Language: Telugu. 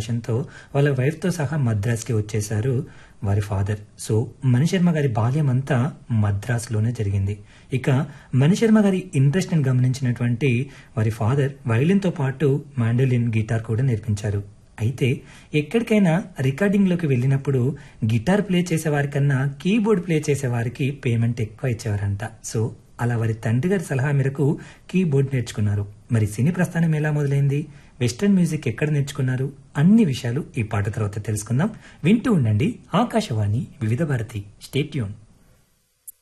ఉద్దేశంతో వాళ్ళ వైఫ్తో సహా మద్రాస్కి వచ్చేశారు వారి ఫాదర్ సో మణిశర్మ గారి బాల్యం అంతా మద్రాసులోనే జరిగింది ఇక మణిశర్మ గారి ఇంట్రెస్ట్ ని గమనించినటువంటి వారి ఫాదర్ వైలిన్తో పాటు మాండోలిన్ గిటార్ కూడా నేర్పించారు అయితే ఎక్కడికైనా రికార్డింగ్లోకి వెళ్ళినప్పుడు గిటార్ ప్లే చేసే వారికన్నా కీబోర్డ్ ప్లే చేసే వారికి పేమెంట్ ఎక్కువ ఇచ్చేవారంట సో అలా వారి తండ్రి గారి సలహా మేరకు కీబోర్డ్ నేర్చుకున్నారు మరి సినీ ప్రస్థానం ఎలా మొదలైంది వెస్ట్రన్ మ్యూజిక్ ఎక్కడ నేర్చుకున్నారు అన్ని విషయాలు ఈ పాట తర్వాత తెలుసుకుందాం వింటూ ఉండండి ఆకాశవాణి వివిధ భారతి స్టేట్యూన్